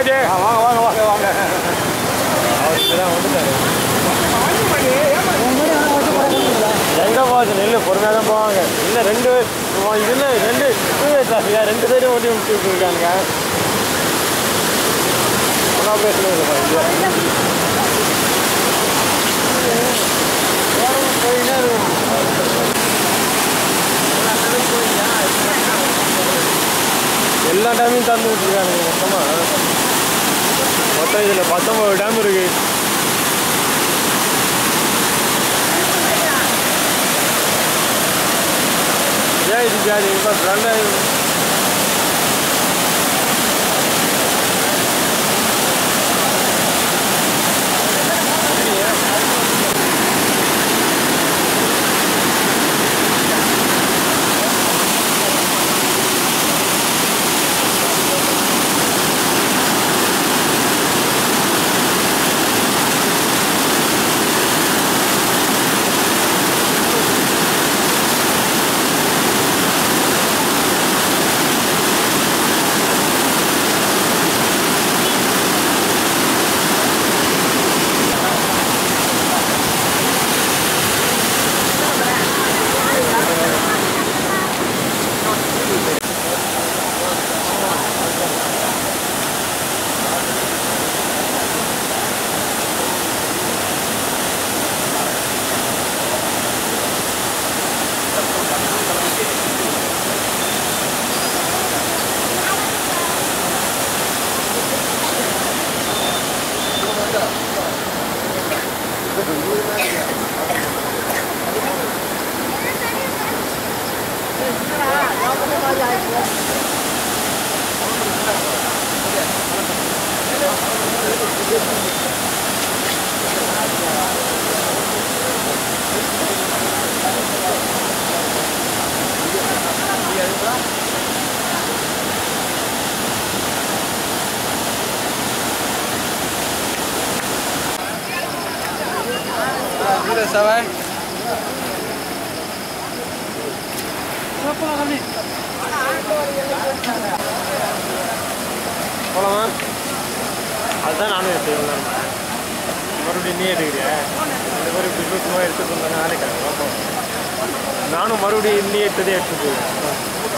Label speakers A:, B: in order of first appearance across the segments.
A: பாஜி
B: வாங்க வாங்க வாங்க வாங்க
A: அவர் இப்பதான் வந்துட்டாரு எங்க போகுது நெல்லு பொறுமையாக தான் போவாங்க இல்லை ரெண்டு இதுல ரெண்டு டூ வே டிராஃபிக்கா ரெண்டு சைடும் ஓட்டி முடிச்சுட்டு இருக்காங்க ஒன்றா பேசுறது போயினே இருக்கும் எல்லா டேமையும் திறந்து விட்டுருக்காங்க மொத்தமாக மொத்தம் இதில் பத்தொம்பது டேம் இருக்கு ஏன் இது ஜாதி இப்போ ஃப்ரெண்ட்
B: செவன்
A: போலாமா அதுதான் நானும் எடுத்துக்கலாம் மறுபடியும் நீ எடுக்கிறியா இந்த மாதிரி இப்படி சுத்தமாக எடுத்துட்டு வந்தாங்க நாளைக்கு பார்ப்போம் நானும் மறுபடியும் நீ எடுத்ததே எடுத்து போயிடுவேன்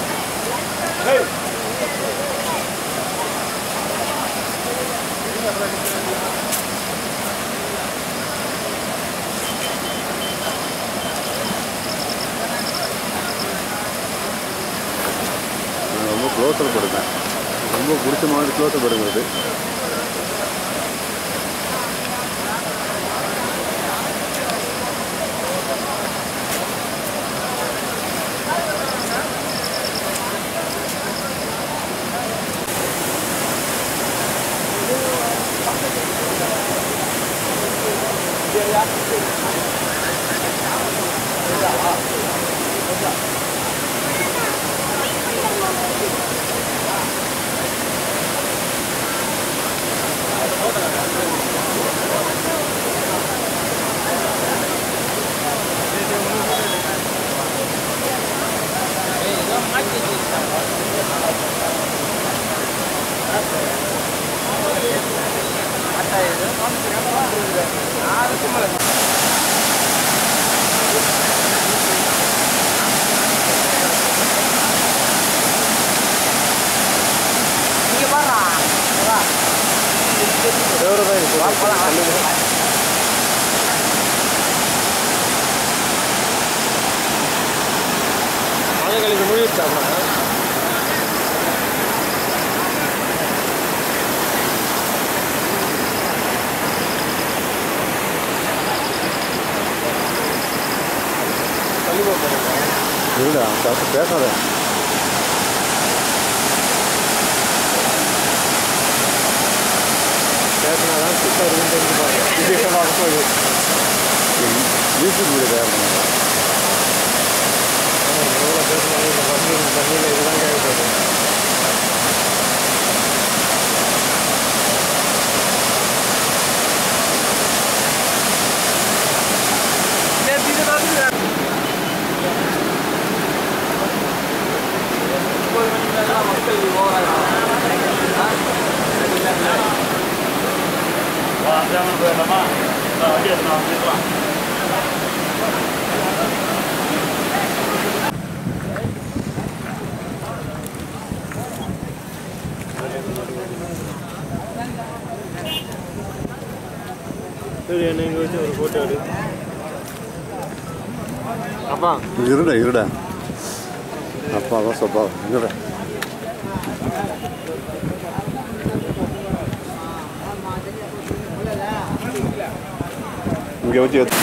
C: நான் ரொம்ப க்ளோஸில் படுத்தேன் ரொம்ப பிடிச்ச மாதிரி க்ளோஸில் படுங்கிறது
A: தேவரை தான் இருக்கு மழை கழிக்கு மூழ்கிடுச்சாப்பா தள்ளி போகிறேன்
C: இல்லைடா பார்த்து பேசாத
A: பேசினா தான் சுத்தம் இருக்குன்னு தெரிஞ்சு பாருங்க இது பார்க்க போகுது
C: யூடியூப் வீடியோ தயார் பண்ணுங்க
A: எவ்வளோ பேசினாலும் இந்த வண்டி தண்ணியில் இதுதான் கேட்கப்படுது
B: மக்கள் ஓவராக
A: போயிடலாமா வண்டி எடுத்துலாம் வந்துக்கலாம் சரி என்ன இங்கே வச்சு ஒரு ஃபோட்டோ எடு அப்பா
C: இருடா இருடா அப்பா தான் சொப்பா இருடா இங்கே வச்சு எடுத்து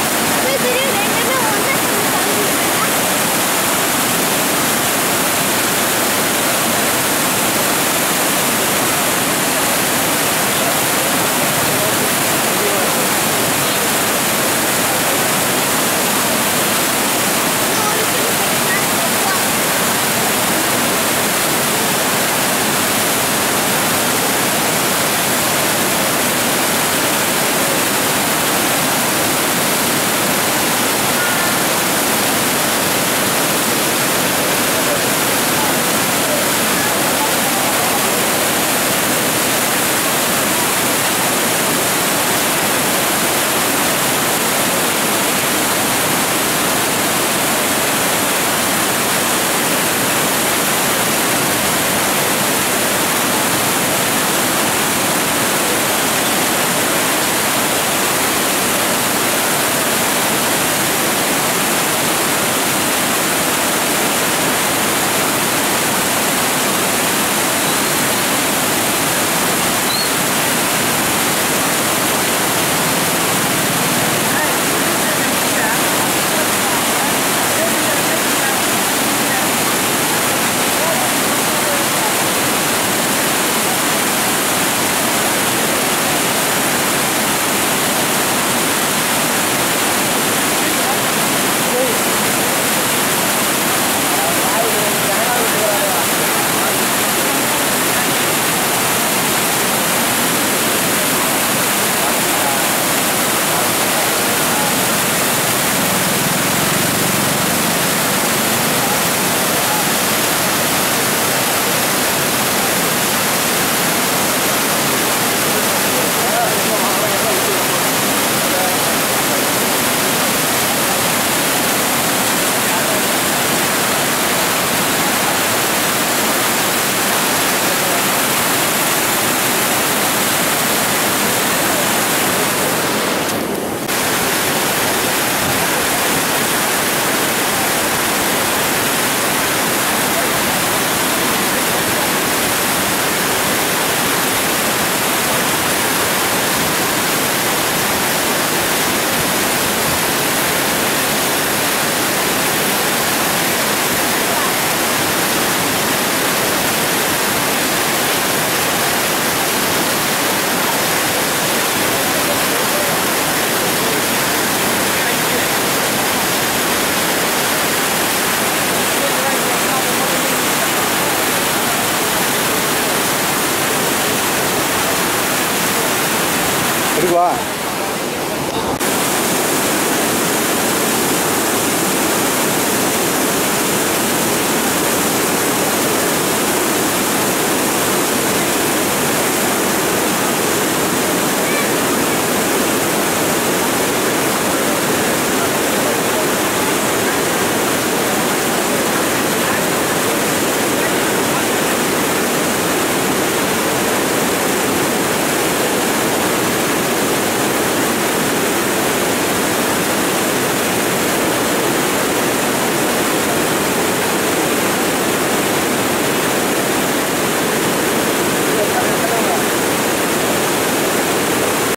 C: இருக்கு வா